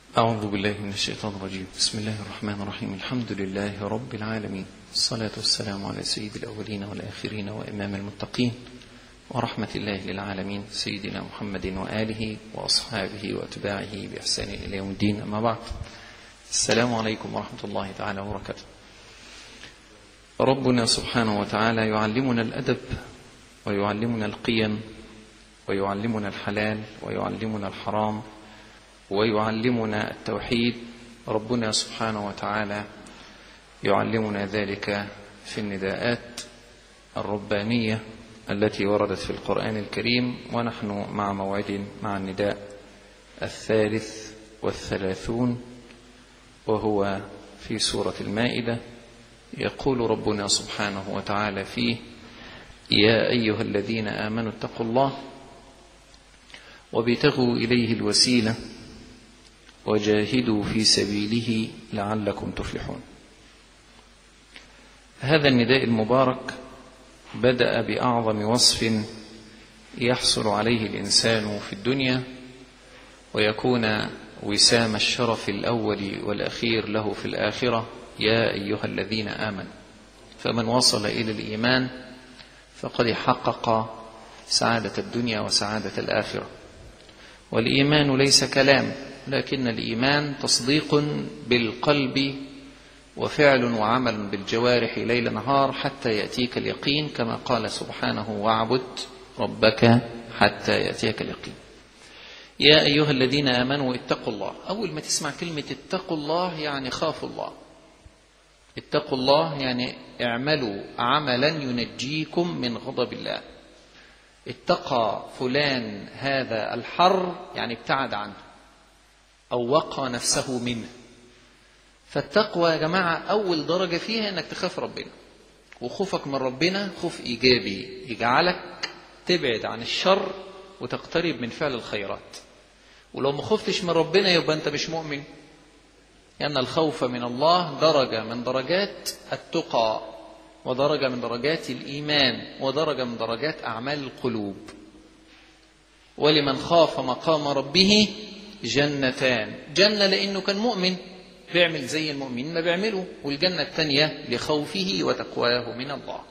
أعوذ بالله من الشيطان الرجيم بسم الله الرحمن الرحيم الحمد لله رب العالمين الصلاة والسلام على سيد الأولين والآخرين وإمام المتقين ورحمة الله للعالمين سيدنا محمد وآله وأصحابه وأتباعه بإحسان إلى يوم الدين أما بعد السلام عليكم ورحمة الله تعالى وبركاته ربنا سبحانه وتعالى يعلمنا الأدب ويعلمنا القيم ويعلمنا الحلال ويعلمنا الحرام ويعلمنا التوحيد ربنا سبحانه وتعالى يعلمنا ذلك في النداءات الربانيه التي وردت في القران الكريم ونحن مع موعد مع النداء الثالث والثلاثون وهو في سوره المائده يقول ربنا سبحانه وتعالى فيه يا ايها الذين امنوا اتقوا الله وابتغوا اليه الوسيله وجاهدوا في سبيله لعلكم تفلحون هذا النداء المبارك بدا باعظم وصف يحصل عليه الانسان في الدنيا ويكون وسام الشرف الاول والاخير له في الاخره يا ايها الذين امنوا فمن وصل الى الايمان فقد حقق سعاده الدنيا وسعاده الاخره والايمان ليس كلام لكن الايمان تصديق بالقلب وفعل وعمل بالجوارح ليل نهار حتى ياتيك اليقين كما قال سبحانه واعبد ربك حتى ياتيك اليقين يا ايها الذين امنوا اتقوا الله اول ما تسمع كلمه اتقوا الله يعني خافوا الله اتقوا الله يعني اعملوا عملا ينجيكم من غضب الله اتقى فلان هذا الحر يعني ابتعد عنه أو وقى نفسه منه فالتقوى يا جماعة أول درجة فيها إنك تخاف ربنا وخوفك من ربنا خوف إيجابي يجعلك تبعد عن الشر وتقترب من فعل الخيرات ولو ما خفتش من ربنا يبقى أنت مش مؤمن لأن الخوف من الله درجة من درجات التقى ودرجة من درجات الإيمان ودرجة من درجات أعمال القلوب ولمن خاف مقام ربه جنتان جنة لأنه كان مؤمن بيعمل زي المؤمن ما بيعمله والجنة الثانية لخوفه وتقواه من الله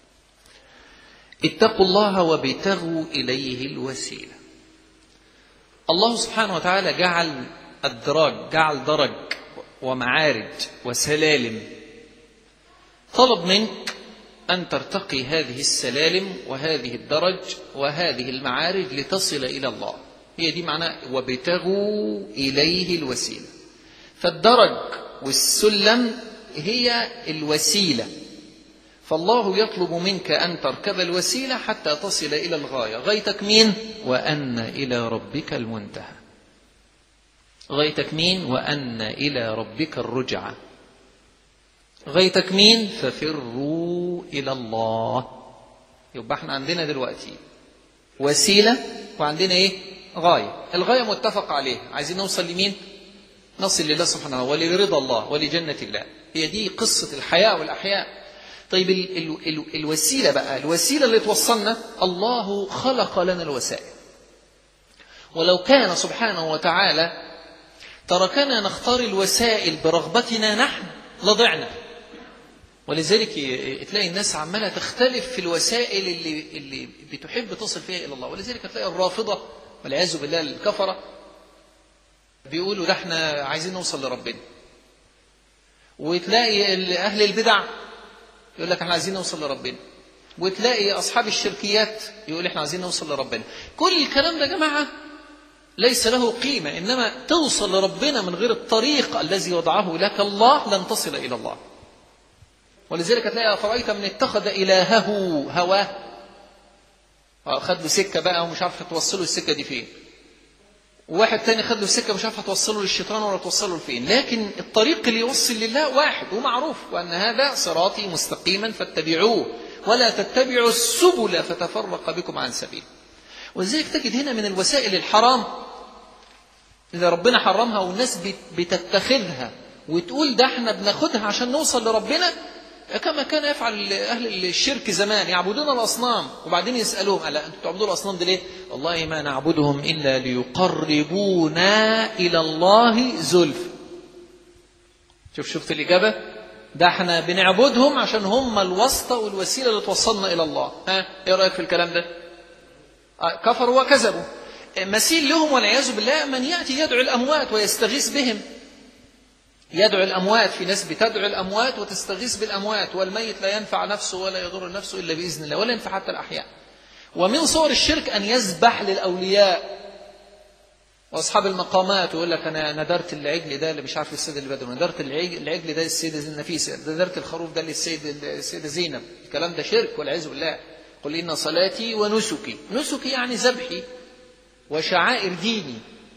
اتقوا الله وابتغوا إليه الوسيلة الله سبحانه وتعالى جعل الدرج جعل درج ومعارج وسلالم طلب منك أن ترتقي هذه السلالم وهذه الدرج وهذه المعارج لتصل إلى الله هي دي معناه وابتغوا إليه الوسيلة فالدرج والسلم هي الوسيلة فالله يطلب منك أن تركب الوسيلة حتى تصل إلى الغاية غايتك مين؟ وأن إلى ربك المنتهى غايتك مين؟ وأن إلى ربك الرجعة غايتك مين؟ ففروا إلى الله يبقى احنا عندنا دلوقتي وسيلة وعندنا ايه؟ غاية الغاية متفق عليها عايزين نوصل لمين نصل لله سبحانه ولرضا الله ولجنة الله هي دي قصة الحياة والأحياء طيب ال ال ال الوسيلة بقى الوسيلة اللي توصلنا الله خلق لنا الوسائل ولو كان سبحانه وتعالى تركنا نختار الوسائل برغبتنا نحن لضعنا ولذلك تلاقي الناس عمالة تختلف في الوسائل اللي, اللي بتحب تصل فيها إلى الله ولذلك هتلاقي الرافضة والعياذ بالله الكفرة بيقولوا ده احنا عايزين نوصل لربنا وتلاقي أهل البدع يقول لك احنا عايزين نوصل لربنا وتلاقي أصحاب الشركيات يقول احنا عايزين نوصل لربنا كل الكلام ده يا جماعة ليس له قيمة إنما توصل لربنا من غير الطريق الذي وضعه لك الله لن تصل إلى الله ولذلك هتلاقي أفرأيت من اتخذ إلهه هواه خد له سكة بقى ومش عارف توصله السكة دي فين وواحد تاني خد له السكة مش عارف هتوصله للشيطان ولا توصله لفين لكن الطريق اللي يوصل لله واحد ومعروف وأن هذا صراطي مستقيما فاتبعوه ولا تتبعوا السبل فتفرق بكم عن سبيل ولذلك تجد هنا من الوسائل الحرام إذا ربنا حرمها والناس بتتخذها وتقول ده احنا بناخدها عشان نوصل لربنا كما كان يفعل أهل الشرك زمان يعبدون الأصنام وبعدين يسألوهم ألا أنتم تعبدون الأصنام دي ليه والله ما نعبدهم إلا ليقربونا إلى الله زلف شوف شفت الإجابة ده احنا بنعبدهم عشان هم الواسطة والوسيلة اللي توصلنا إلى الله ها إيه رأيك في الكلام ده آه كفروا وكذبوا مثيل لهم والعياذ بالله من يأتي يدعو الأموات ويستغيث بهم يدعو الأموات في ناس بتدعو الأموات وتستغيث بالأموات والميت لا ينفع نفسه ولا يضر نفسه إلا بإذن الله ولا ينفع حتى الأحياء ومن صور الشرك أن يذبح للأولياء واصحاب المقامات ويقول لك انا ندرت العجل ده اللي مش عارف السيد اللي بدر ندرت العجل ده للسيده النفيسه ندرت الخروف ده للسيد السيده زينب الكلام ده شرك والعياذ بالله قل ان صلاتي ونسكي نسكي يعني ذبحي وشعائر ديني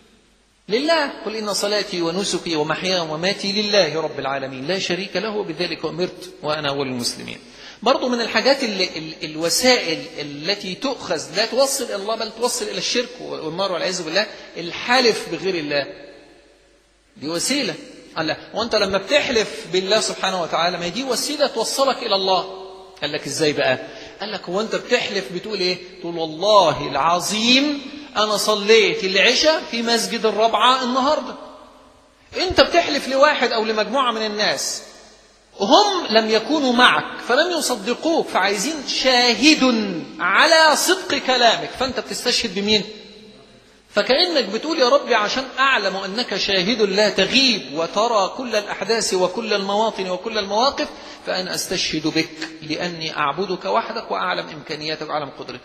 لله قل ان صلاتي ونسكي ومحياي ومماتي لله رب العالمين لا شريك له وبذلك امرت وانا اول المسلمين برضو من الحاجات اللي ال الوسائل التي تؤخذ لا توصل إلى الله بل توصل إلى الشرك والنار والعياذ بالله الحلف بغير الله دي وسيلة قال لا وانت لما بتحلف بالله سبحانه وتعالى ما دي وسيلة توصلك إلى الله قال لك ازاي بقى قال لك هو انت بتحلف بتقول ايه تقول والله العظيم انا صليت العشاء في مسجد الرابعة النهاردة انت بتحلف لواحد او لمجموعة من الناس هم لم يكونوا معك فلم يصدقوك فعايزين شاهد على صدق كلامك فأنت بتستشهد بمين فكأنك بتقول يا ربي عشان أعلم أنك شاهد لا تغيب وترى كل الأحداث وكل المواطن وكل المواقف فأنا أستشهد بك لأني أعبدك وحدك وأعلم إمكانياتك وأعلم قدرتك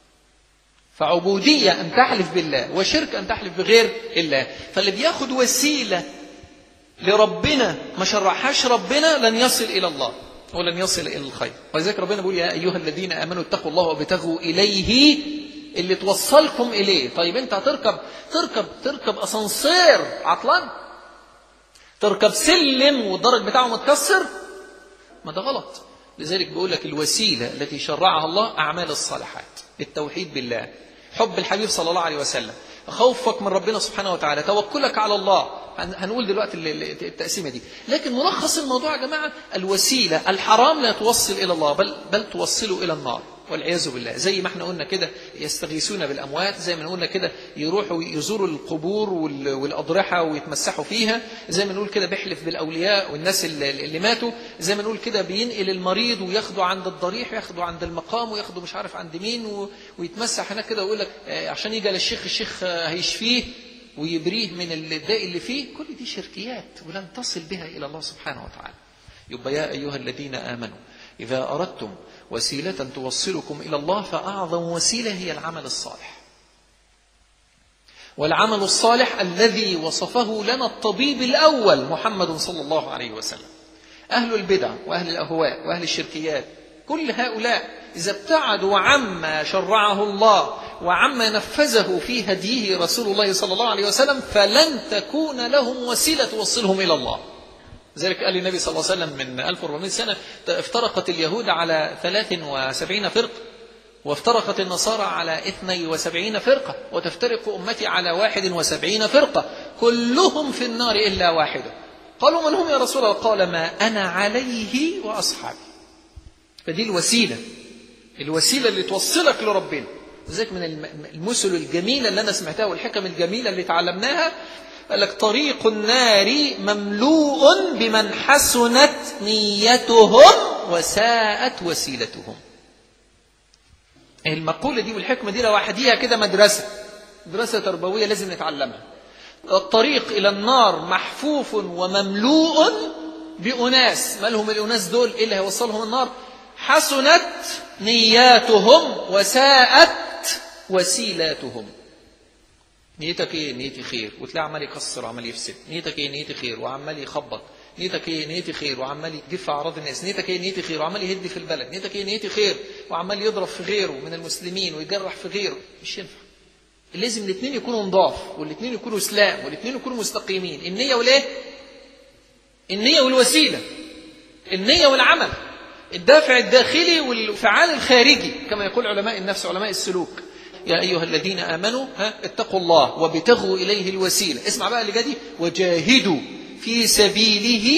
فعبودية أن تحلف بالله وشرك أن تحلف بغير الله فاللي بياخد وسيلة لربنا ما شرعهاش ربنا لن يصل إلى الله ولن يصل إلى الخير ولذلك ربنا بيقول يا أيها الذين آمنوا اتقوا الله وابتغوا إليه اللي توصلكم إليه طيب أنت هتركب تركب تركب أسانسير عطلان تركب سلم والدرج بتاعه متكسر ما ده غلط لذلك بيقول لك الوسيلة التي شرعها الله أعمال الصالحات التوحيد بالله حب الحبيب صلى الله عليه وسلم خوفك من ربنا سبحانه وتعالى توكلك على الله هنقول دلوقتي التقسيمة دي لكن ملخص الموضوع يا جماعة الوسيلة الحرام لا توصل إلى الله بل, بل توصله إلى النار والعياذ بالله زي ما احنا قلنا كده يستغيثون بالأموات زي ما قلنا كده يروحوا يزوروا القبور والأضرحة ويتمسحوا فيها زي ما نقول كده بيحلف بالأولياء والناس اللي ماتوا زي ما نقول كده بينقل المريض وياخده عند الضريح وياخده عند المقام وياخده مش عارف عند مين ويتمسح هناك كده ويقول لك عشان يجي للشيخ الشيخ هيشفيه ويبريه من الداء اللي فيه كل دي شركيات ولن تصل بها إلى الله سبحانه وتعالى يبقى يا أيها الذين آمنوا إذا أردتم وسيلة توصلكم إلى الله فأعظم وسيلة هي العمل الصالح والعمل الصالح الذي وصفه لنا الطبيب الأول محمد صلى الله عليه وسلم أهل البدع وأهل الأهواء وأهل الشركيات كل هؤلاء إذا ابتعدوا عما شرعه الله وعما نفذه في هديه رسول الله صلى الله عليه وسلم فلن تكون لهم وسيلة توصلهم إلى الله ذلك قال النبي صلى الله عليه وسلم من 1400 سنة افترقت اليهود على 73 فرقة وافترقت النصارى على 72 فرقة وتفترق أمتي على 71 فرقة كلهم في النار إلا واحدة قالوا من هم يا رسول الله قال ما أنا عليه وأصحابي فدي الوسيلة الوسيلة اللي توصلك لربنا لذلك من المثل الجميلة اللي أنا سمعتها والحكم الجميلة اللي تعلمناها قال لك طريق النار مملوء بمن حسنت نيتهم وساءت وسيلتهم المقولة دي والحكمة دي لوحديها كده مدرسة مدرسة تربوية لازم نتعلمها الطريق إلى النار محفوف ومملوء بأناس ما لهم الأناس دول إيه اللي هيوصلهم النار حسنت نياتهم وساءت وسيلاتهم نيتك ايه نيتي خير وتلاقي عمال يكسر وعمال يفسد نيتك ايه نيتي خير وعمال يخبط نيتك ايه نيتي خير وعمال يجف اعراض الناس نيتك ايه نيتي خير وعمال يهد في البلد نيتك ايه نيتي خير وعمال يضرب في غيره من المسلمين ويجرح في غيره مش ينفع لازم الاثنين يكونوا نضاف والاثنين يكونوا اسلام والاثنين يكونوا مستقيمين النيه والايه النيه والوسيله النيه والعمل الدافع الداخلي والفعال الخارجي كما يقول علماء النفس وعلماء السلوك يا أيها الذين آمنوا ها اتقوا الله وابتغوا إليه الوسيلة اسمع بقى اللي جدي وجاهدوا في سبيله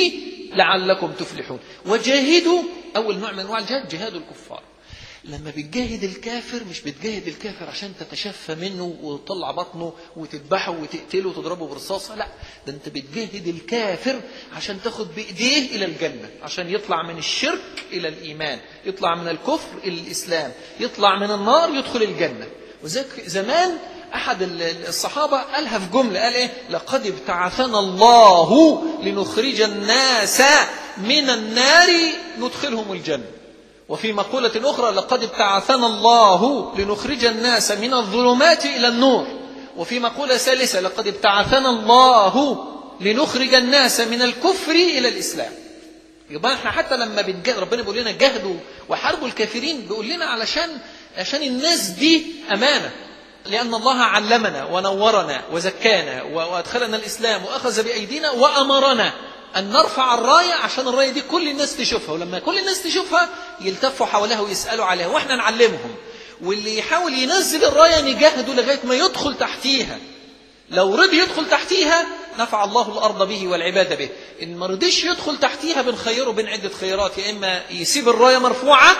لعلكم تفلحون وجاهدوا أول نوع من أنواع الجهاد جهاد الكفار لما بتجاهد الكافر مش بتجاهد الكافر عشان تتشفى منه وتطلع بطنه وتذبحه وتقتله وتضربه برصاصة لا ده انت بتجاهد الكافر عشان تاخد بإيديه إلى الجنة عشان يطلع من الشرك إلى الإيمان يطلع من الكفر إلى الإسلام يطلع من النار يدخل الجنة وذلك زمان أحد الصحابة قالها في جملة قال إيه لقد ابتعثنا الله لنخرج الناس من النار ندخلهم الجنة وفي مقولة أخرى لقد ابتعثنا الله لنخرج الناس من الظلمات إلى النور وفي مقولة ثالثة لقد ابتعثنا الله لنخرج الناس من الكفر إلى الإسلام يبقى احنا حتى لما بنجاهد ربنا بيقول لنا جاهدوا وحاربوا الكافرين بيقول لنا علشان عشان الناس دي أمانة لأن الله علمنا ونورنا وزكانا وأدخلنا الإسلام وأخذ بأيدينا وأمرنا أن نرفع الراية عشان الراية دي كل الناس تشوفها ولما كل الناس تشوفها يلتفوا حولها ويسألوا عليها وإحنا نعلمهم واللي يحاول ينزل الراية نجاهده لغاية ما يدخل تحتيها لو رضي يدخل تحتيها نفع الله الأرض به والعباد به إن ما رضيش يدخل تحتيها بنخيره بين عدة خيارات يا إما يسيب الراية مرفوعة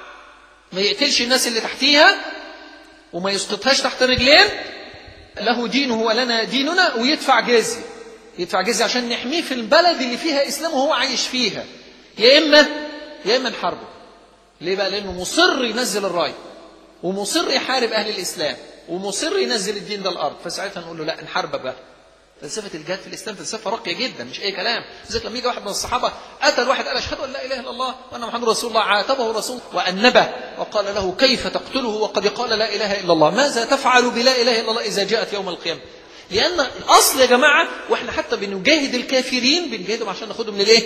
ما يقتلش الناس اللي تحتيها وما يسقطهاش تحت رجلين له دينه ولنا ديننا ويدفع جزية يدفع جزية عشان نحميه في البلد اللي فيها إسلام وهو عايش فيها يا إما يا إما نحاربه ليه بقى لأنه مصر ينزل الراية ومصر يحارب أهل الإسلام ومصر ينزل الدين ده الأرض فساعتها نقول له لا نحاربك بقى فلسفة الجهاد في الإسلام فلسفة راقية جدا مش أي كلام لذلك لما يجي واحد من الصحابة أتى الواحد قال أشهد أن لا إله إلا الله وأن محمد رسول الله عاتبه رسول وأنبه وقال له كيف تقتله وقد قال لا إله إلا الله ماذا تفعل بلا إله إلا الله إذا جاءت يوم القيامة لأن الأصل يا جماعة وإحنا حتى بنجاهد الكافرين بنجاهدهم عشان ناخدهم للإيه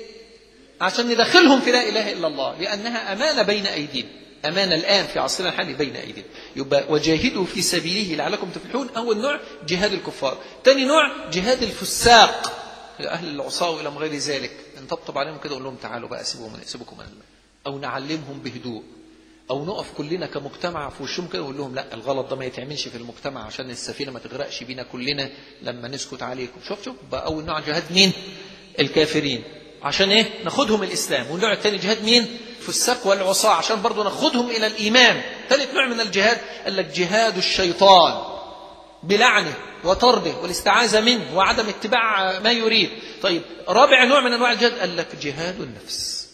عشان ندخلهم في لا إله إلا الله لأنها أمانة بين أيدينا أمانة الآن في عصرنا الحالي بين أيدينا يبقى وجاهدوا في سبيله لعلكم تفلحون أول نوع جهاد الكفار ثاني نوع جهاد الفساق أهل العصاة وإلى غير ذلك نطبطب عليهم كده ونقول لهم تعالوا بقى سيبوهم سيبكم من الله أو نعلمهم بهدوء أو نقف كلنا كمجتمع في وشهم كده ونقول لهم لا الغلط ده ما يتعملش في المجتمع عشان السفينة ما تغرقش بينا كلنا لما نسكت عليكم شوف شوف بقى أول نوع جهاد مين الكافرين عشان ايه ناخدهم الإسلام والنوع الثاني جهاد مين فساق والعصاة عشان برضو ناخدهم إلى الإيمان ثالث نوع من الجهاد قال لك جهاد الشيطان بلعنه وطرده والاستعاذة منه وعدم اتباع ما يريد طيب رابع نوع من أنواع الجهاد قال لك جهاد النفس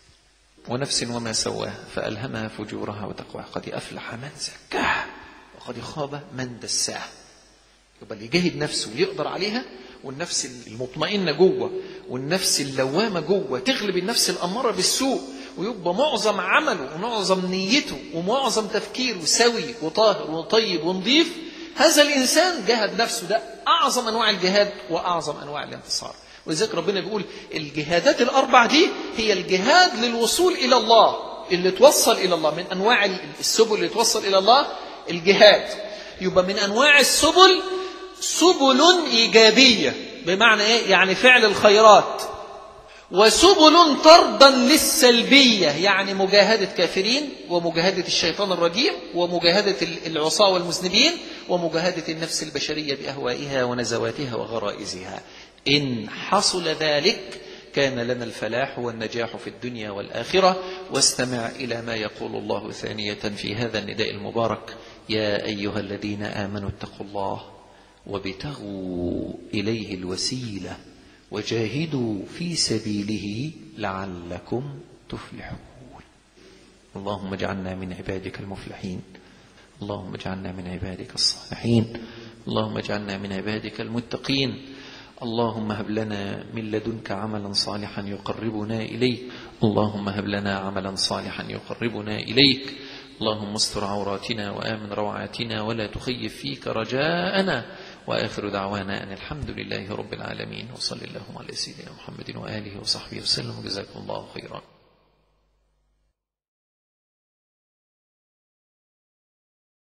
ونفس وما سواها فألهمها فجورها وتقواها قد أفلح من زكاها وقد خاب من دساها يبقى اللي يجاهد نفسه ويقدر عليها والنفس المطمئنة جوه والنفس اللوامة جوه تغلب النفس الأمارة بالسوء ويبقى معظم عمله ومعظم نيته ومعظم تفكيره سوي وطاهر وطيب ونظيف هذا الإنسان جاهد نفسه ده أعظم أنواع الجهاد وأعظم أنواع الانتصار ولذلك ربنا بيقول الجهادات الأربع دي هي الجهاد للوصول إلى الله اللي توصل إلى الله من أنواع السبل اللي توصل إلى الله الجهاد يبقى من أنواع السبل سبل إيجابية بمعنى إيه؟ يعني فعل الخيرات وسبل طردا للسلبية يعني مجاهدة كافرين ومجاهدة الشيطان الرجيم ومجاهدة العصاة والمذنبين ومجاهدة النفس البشرية بأهوائها ونزواتها وغرائزها إن حصل ذلك كان لنا الفلاح والنجاح في الدنيا والآخرة واستمع إلى ما يقول الله ثانية في هذا النداء المبارك يا أيها الذين آمنوا اتقوا الله وابتغوا إليه الوسيلة وجاهدوا في سبيله لعلكم تفلحون اللهم اجعلنا من عبادك المفلحين اللهم اجعلنا من عبادك الصالحين اللهم اجعلنا من عبادك المتقين اللهم هب لنا من لدنك عملا صالحا يقربنا إليك اللهم هب لنا عملا صالحا يقربنا إليك اللهم استر عوراتنا وآمن روعاتنا ولا تخيب فيك رجاءنا وآخر دعوانا أن الحمد لله رب العالمين وصلى اللهم على سيدنا محمد وآله وصحبه وسلم جزاكم الله خيرا